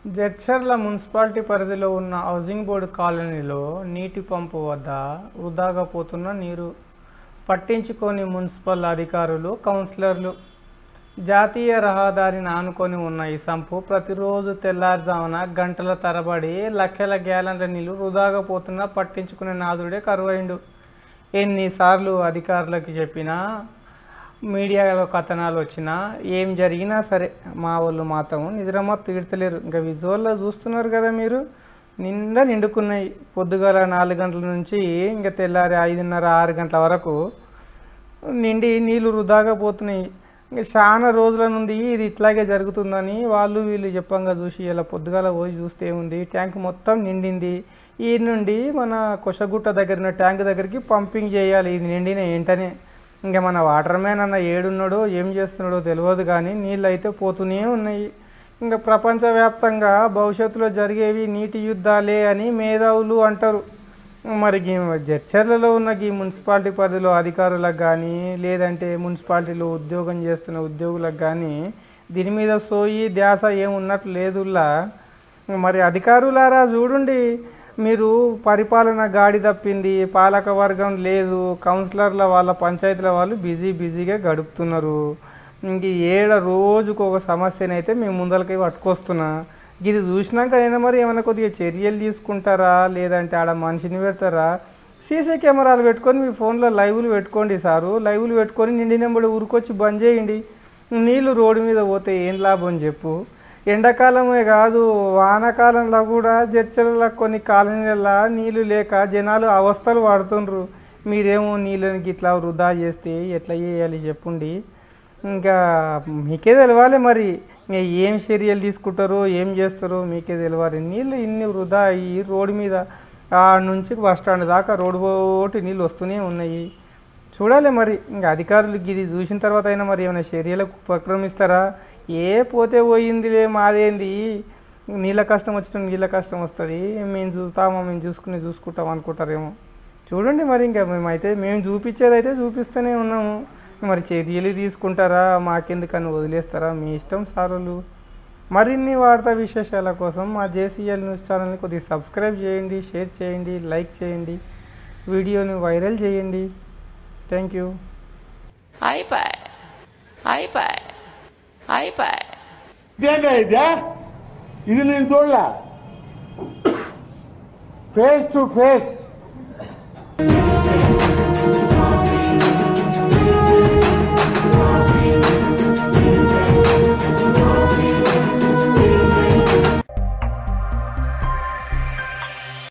Jadcherla municipality పరిధిలో ఉన్న housing board కాలనీలో నీటి పంపు వద్ద వృధాగా పోతున్న నీరు పట్టించుకొని మున్సిపల్ అధికారులు కౌన్సిలర్లు జాతీయ రహదారిని ఆనుకొని ఉన్న ఈ సంపు ప్రతిరోజు తెల్లారుజామున గంటల తరబడి లక్షల గ్యాలన్ల నీళ్లు వృధాగా పోతున్నా పట్టించుకునే నాదుడే కరువైండు ఎన్నిసార్లు అధికారులకు చెప్పినా మీడియాలో కథనాలు వచ్చినా ఏం జరిగినా సరే మా వాళ్ళు మాత్రం నిద్రమా తీర్చలేరు ఇంకా విజువల్లో చూస్తున్నారు కదా మీరు నిండా నిండుకున్నాయి పొద్దుగాల నాలుగు గంటల నుంచి ఇంకా తెల్లారి ఐదున్నర ఆరు గంటల వరకు నిండి నీళ్లు వృధాగా పోతున్నాయి ఇంకా చాలా రోజుల నుండి ఇది ఇట్లాగే జరుగుతుందని వాళ్ళు వీళ్ళు చెప్పంగా చూసి ఇలా పొద్దుగాల పోయి చూస్తే ఉంది ట్యాంక్ మొత్తం నిండింది ఈ నుండి మన కొషగుట్ట దగ్గర ఉన్న ట్యాంక్ దగ్గరికి పంపింగ్ చేయాలి ఇది నిండిన వెంటనే ఇంకా మన వాటర్ మ్యాన్ అన్న ఏడున్నాడో ఏం చేస్తున్నాడో తెలియదు కానీ నీళ్ళు అయితే పోతూనే ఉన్నాయి ఇంకా ప్రపంచవ్యాప్తంగా భవిష్యత్తులో జరిగేవి నీటి యుద్ధాలే అని మేధావులు అంటారు మరి ఈ జడ్చర్లలో ఉన్న ఈ మున్సిపాలిటీ పరిధిలో అధికారులకు కానీ లేదంటే మున్సిపాలిటీలో ఉద్యోగం చేస్తున్న ఉద్యోగులకు కానీ దీని మీద సోయి ధ్యాస ఏం ఉన్నట్లు లేదులా మరి అధికారులారా చూడండి మీరు పరిపాలన గాడి తప్పింది పాలక వర్గం లేదు కౌన్సిలర్ల వాళ్ళ పంచాయతీల వాళ్ళు బిజీ బిజీగా గడుపుతున్నారు ఇంక ఏడ రోజుకు ఒక సమస్యనైతే మేము ముందలకి పట్టుకొస్తున్నా ఇది చూసినాక అయినా మరి ఏమైనా కొద్దిగా చర్యలు తీసుకుంటారా లేదంటే ఆడ మనిషిని పెడతారా సీసీ కెమెరాలు పెట్టుకొని మీ ఫోన్లో లైవ్లు పెట్టుకోండి సారు లైవ్లు పెట్టుకొని నిండినప్పుడు ఊరికొచ్చి బంద్ చేయండి నీళ్లు రోడ్డు మీద పోతే ఏం లాభం చెప్పు ఎండాకాలమే కాదు వానాకాలంలో కూడా జడ్చలలో కొన్ని కాలనీలలో నీళ్లు లేక జనాలు అవస్థలు పడుతుండ్రు మీరేమో నీళ్ళని ఇట్లా వృధా చేస్తే ఎట్లా చేయాలి చెప్పండి ఇంకా మీకే తెలవాలి మరి ఇంకా ఏం చర్యలు తీసుకుంటారో ఏం చేస్తారో మీకే తెలవాలి నీళ్ళు ఇన్ని వృధా అయ్యి రోడ్డు మీద ఆ నుంచి బస్ స్టాండ్ దాకా రోడ్డు పోటీ నీళ్ళు వస్తూనే ఉన్నాయి చూడాలి మరి ఇంకా అధికారులు ఇది చూసిన తర్వాత అయినా మరి ఏమైనా చర్యలకు ఉపక్రమిస్తారా ఏ పోతే పోయిందిలే మాదేంది నీళ్ళ కష్టం వచ్చిన నీళ్ళ కష్టం వస్తుంది మేము చూస్తామో మేము చూసుకుని చూసుకుంటాం అనుకుంటారేమో చూడండి మరి ఇంకా మేమైతే మేము చూపించేది అయితే చూపిస్తూనే ఉన్నాము మరి చర్యలు తీసుకుంటారా మాకెందుకని వదిలేస్తారా మీ ఇష్టం సారులు మరిన్ని వార్తా విశేషాల కోసం మా జేసీఎల్ న్యూస్ ఛానల్ని కొద్దిగా సబ్స్క్రైబ్ చేయండి షేర్ చేయండి లైక్ చేయండి వీడియోని వైరల్ చేయండి థ్యాంక్ యూ అయిపోయి అయిపోయి అయిపోయి ఇదేంటా ఇదే ఇది నేను చూడలే ఫేస్ టు ఫేస్